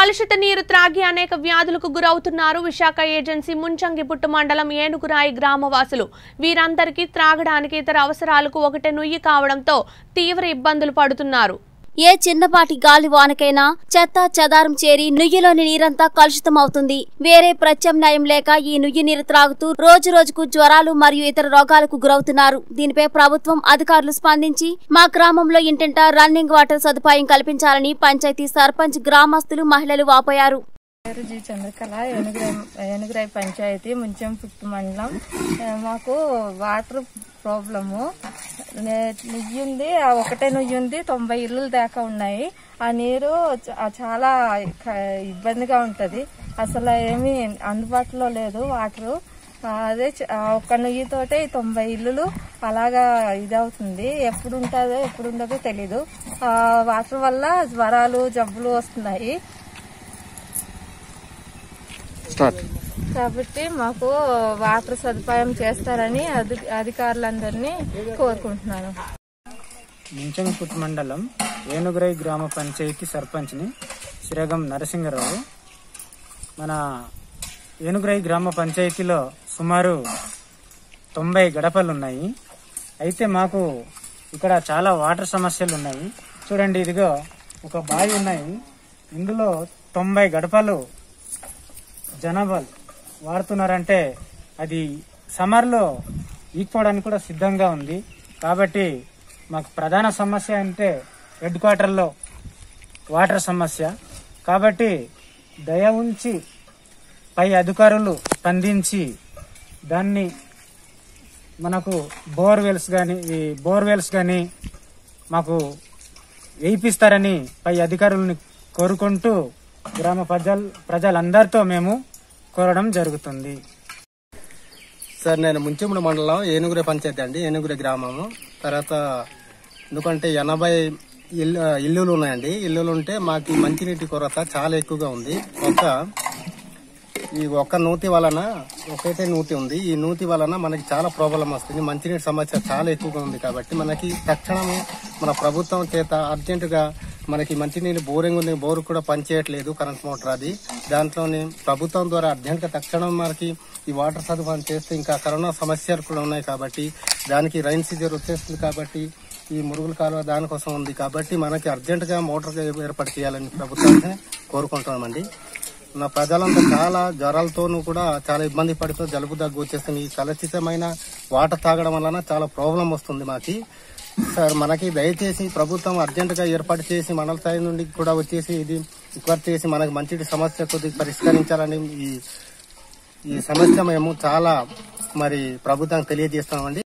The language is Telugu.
కలుషిత నీరు త్రాగి అనేక వ్యాధులకు గురవుతున్నారు విశాఖ ఏజెన్సీ ముంచంగిపుట్టు మండలం ఏనుగురాయి గ్రామవాసులు వీరందరికీ త్రాగడానికి ఇతర అవసరాలకు ఒకటే నుయ్యి కావడంతో తీవ్ర ఇబ్బందులు పడుతున్నారు ఏ చిన్నపాటి గాలి వానకైనా చెత్త చెదారం చేరి నుయ్యిలోని నీరంతా కలుషితమవుతుంది వేరే ప్రత్యామ్నాయం లేక ఈ నుయ్యి నీరు త్రాగుతూ రోజు రోజుకు జ్వరాలు మరియు ఇతర రోగాలకు గురవుతున్నారు దీనిపై ప్రభుత్వం అధికారులు స్పందించి మా గ్రామంలో ఇంటింటా రన్నింగ్ వాటర్ సదుపాయం కల్పించాలని పంచాయతీ సర్పంచ్ గ్రామస్తులు మహిళలు వాపోయారు పేరు జి చంద్రకళ ఏనుగురాయి ఏనుగురాయి పంచాయతీ ముంచెం పుట్టు మండలం ఆ, మాకు వాటర్ ప్రాబ్లము నే- నుయ్యి ఉంది ఆ ఒకటే నుయ్యి ఉంది తొంభై ఇళ్ళు దాకా ఉన్నాయి ఆ నీరు చ- ఆ చాలా క- ఇబ్బందిగా ఉంటది అసలు ఏమీ అందుబాటులో లేదు వాటరు ఆ, అదే చ- ఆ ఒక్క నుయ్యితోటే ఈ తొంభై ఇల్లులు అలాగా ఇదవుతుంది ఎప్పుడు ఉంటుందో ఎప్పుడు ఉండదో తెలీదు ఆ వాటర్ వల్ల జ్వరాలు జబ్బులు వస్తున్నాయి స్టార్ట్ కాబట్టి మాకు వాటర్ సదుపాయం చేస్తారని అధి అధికారులందరినీ కోరుకుంటున్నాను మించంకుట్ మండలం ఏనుగురై గ్రామ పంచాయతీ సర్పంచ్ని శ్రీగం నరసింగరావు మన ఏనుగురై గ్రామ పంచాయతీలో సుమారు తొంభై గడపలు ఉన్నాయి అయితే మాకు ఇక్కడ చాలా వాటర్ సమస్యలు ఉన్నాయి చూడండి ఇదిగో ఒక బావి ఉన్నాయి ఇందులో తొంభై గడపలు జనాభా వాడుతున్నారంటే అది సమ్మర్లో ఈక్కోవడానికి కూడా సిద్ధంగా ఉంది కాబట్టి మాకు ప్రధాన సమస్య అంటే హెడ్ క్వార్టర్లో వాటర్ సమస్య కాబట్టి దయ ఉంచి పై అధికారులు స్పందించి దాన్ని మనకు బోర్వెల్స్ కానీ ఈ బోర్వెల్స్ కానీ మాకు వేయిపిస్తారని పై అధికారులని కోరుకుంటూ గ్రామ ప్రజల్ ప్రజలందరితో మేము కోరడం జరుగుతుంది సార్ నేను ముంచెముడు మండలం ఏనుగురే పంచాయతీ అండి ఏనుగురే గ్రామము తర్వాత ఎందుకంటే ఎనభై ఇల్లు ఇల్లులు ఉన్నాయండి ఇల్లులు ఉంటే మాకు ఈ మంచినీటి కొరత చాలా ఎక్కువగా ఉంది ఒక ఈ ఒక్క నూతి వలన ఒకటే నూతి ఉంది ఈ నూతి వలన మనకి చాలా ప్రాబ్లం వస్తుంది మంచినీటి సమస్య చాలా ఎక్కువగా ఉంది కాబట్టి మనకి తక్షణమే మన ప్రభుత్వం చేత అర్జెంటుగా మనకి మంచినీళ్ళు బోరింగ్ ఉంది బోరు కూడా పనిచేయట్లేదు కరెంట్ మోటార్ అది దాంట్లోనే ప్రభుత్వం ద్వారా అర్జెంటుగా తక్షణం మనకి ఈ వాటర్ సదుపాయం చేస్తే ఇంకా కరోనా సమస్యలు కూడా ఉన్నాయి కాబట్టి దానికి రైన్ సీజన్ వచ్చేస్తుంది కాబట్టి ఈ మురుగుల కాలువ దానికోసం ఉంది కాబట్టి మనకి అర్జెంటుగా మోటార్ ఏర్పాటు చేయాలని ప్రభుత్వాన్ని కోరుకుంటున్నామండి నా ప్రజలంతా చాలా జ్వరాలతోనూ కూడా చాలా ఇబ్బంది పడుతూ జలుబు దగ్గు వచ్చేస్తుంది ఈ కలుషితమైన వాటర్ తాగడం వలన చాలా ప్రాబ్లం వస్తుంది మాకి సార్ మనకి దయచేసి ప్రభుత్వం అర్జెంటుగా ఏర్పాటు చేసి మండల స్థాయి నుండి కూడా వచ్చేసి ఇది రిక్వెస్ట్ చేసి మనకి మంచి సమస్య కొద్దిగా పరిష్కరించాలని ఈ ఈ సమస్య మేము చాలా మరి ప్రభుత్వానికి తెలియజేస్తామండి